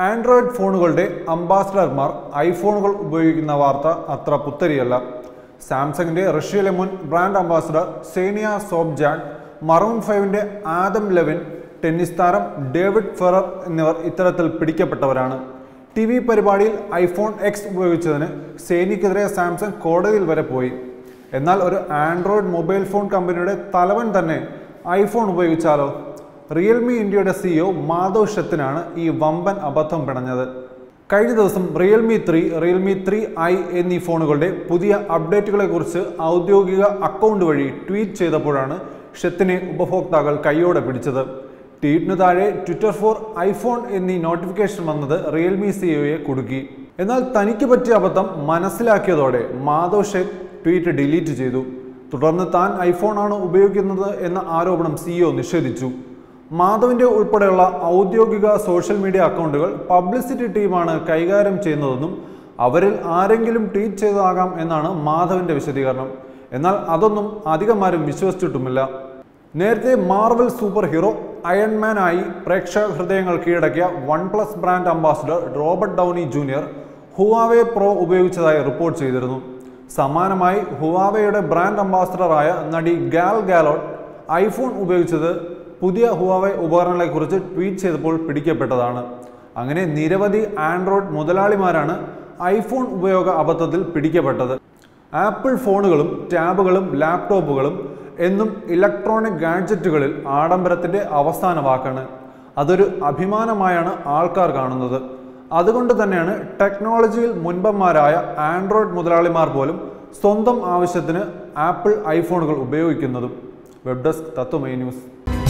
Android ഫോണുകളുടെ അംബാസഡർമാർ ഐഫോണുകൾ ഉപയോഗിക്കുന്ന വാർത്ത അത്ര പുത്തരിയല്ല സാംസങ്ങിന്റെ റഷ്യയിലെ മുൻ ബ്രാൻഡ് അംബാസഡർ സേനിയ സോബ്ജാൻ മറൂൺ ഫൈവിന്റെ ആദം ലെവിൻ ടെന്നീസ് താരം ഡേവിഡ് ഫെറർ എന്നിവർ ഇത്തരത്തിൽ പിടിക്കപ്പെട്ടവരാണ് ടി വി പരിപാടിയിൽ ഐഫോൺ എക്സ് ഉപയോഗിച്ചതിന് സേനിക്കെതിരെ സാംസങ് കോടതിയിൽ വരെ പോയി എന്നാൽ ഒരു ആൻഡ്രോയിഡ് മൊബൈൽ ഫോൺ കമ്പനിയുടെ തലവൻ തന്നെ ഐഫോൺ ഉപയോഗിച്ചാലോ റിയൽമി ഇന്ത്യയുടെ സിഇഒ മാധവ് ഷത്തിനാണ് ഈ വമ്പൻ അബദ്ധം പിണഞ്ഞത് കഴിഞ്ഞ ദിവസം Realme three Realme three i എന്നീ ഫോണുകളുടെ പുതിയ അപ്ഡേറ്റുകളെ കുറിച്ച് ഔദ്യോഗിക അക്കൗണ്ട് വഴി ട്വീറ്റ് ചെയ്തപ്പോഴാണ് ഷെത്തിനെ ഉപഭോക്താക്കൾ കൈയോടെ പിടിച്ചത് ട്വീറ്റിന് താഴെ ട്വിറ്റർ ഫോർ ഐഫോൺ എന്നീ നോട്ടിഫിക്കേഷൻ വന്നത് റിയൽമി സിഇഒയെ കുടുക്കി എന്നാൽ തനിക്ക് പറ്റിയ അബദ്ധം മനസ്സിലാക്കിയതോടെ മാധവ് ഷെത്ത് ട്വീറ്റ് ഡിലീറ്റ് ചെയ്തു തുടർന്ന് താൻ ഐഫോൺ ആണ് ഉപയോഗിക്കുന്നത് എന്ന ആരോപണം സിഇഒ നിഷേധിച്ചു മാധവിന്റെ ഉൾപ്പെടെയുള്ള ഔദ്യോഗിക സോഷ്യൽ മീഡിയ അക്കൗണ്ടുകൾ പബ്ലിസിറ്റി ടീമാണ് കൈകാര്യം ചെയ്യുന്നതെന്നും അവരിൽ ആരെങ്കിലും ട്വീറ്റ് ചെയ്തതാകാം എന്നാണ് മാധവിന്റെ വിശദീകരണം എന്നാൽ അതൊന്നും അധികമാരും വിശ്വസിച്ചിട്ടുമില്ല നേരത്തെ മാർവൽ സൂപ്പർ ഹീറോ അയൺമാൻ ആയി പ്രേക്ഷക ഹൃദയങ്ങൾ കീഴടക്കിയ One Plus brand ambassador Robert Downey Junior Huawei pro ഉപയോഗിച്ചതായി റിപ്പോർട്ട് ചെയ്തിരുന്നു സമാനമായി ഹുവാവയുടെ ബ്രാൻഡ് അംബാസിഡറായ നടി ഗാൽ ഗാലോട്ട് ഐഫോൺ ഉപയോഗിച്ചത് പുതിയ ഹുവാവെ ഉപകരണങ്ങളെക്കുറിച്ച് ട്വീറ്റ് ചെയ്തപ്പോൾ പിടിക്കപ്പെട്ടതാണ് അങ്ങനെ നിരവധി ആൻഡ്രോയിഡ് മുതലാളിമാരാണ് ഐഫോൺ ഉപയോഗ അബദ്ധത്തിൽ പിടിക്കപ്പെട്ടത് ആപ്പിൾ ഫോണുകളും ടാബുകളും ലാപ്ടോപ്പുകളും എന്നും ഇലക്ട്രോണിക് ഗാഡ്ജറ്റുകളിൽ ആഡംബരത്തിൻ്റെ അവസാന വാക്കാണ് അതൊരു അഭിമാനമായാണ് ആൾക്കാർ കാണുന്നത് അതുകൊണ്ട് തന്നെയാണ് ടെക്നോളജിയിൽ മുൻപന്മാരായ ആൻഡ്രോയിഡ് മുതലാളിമാർ പോലും സ്വന്തം ആവശ്യത്തിന് ആപ്പിൾ ഐഫോണുകൾ ഉപയോഗിക്കുന്നതും വെബ് ഡെസ്ക് തത്വമൈ ന്യൂസ്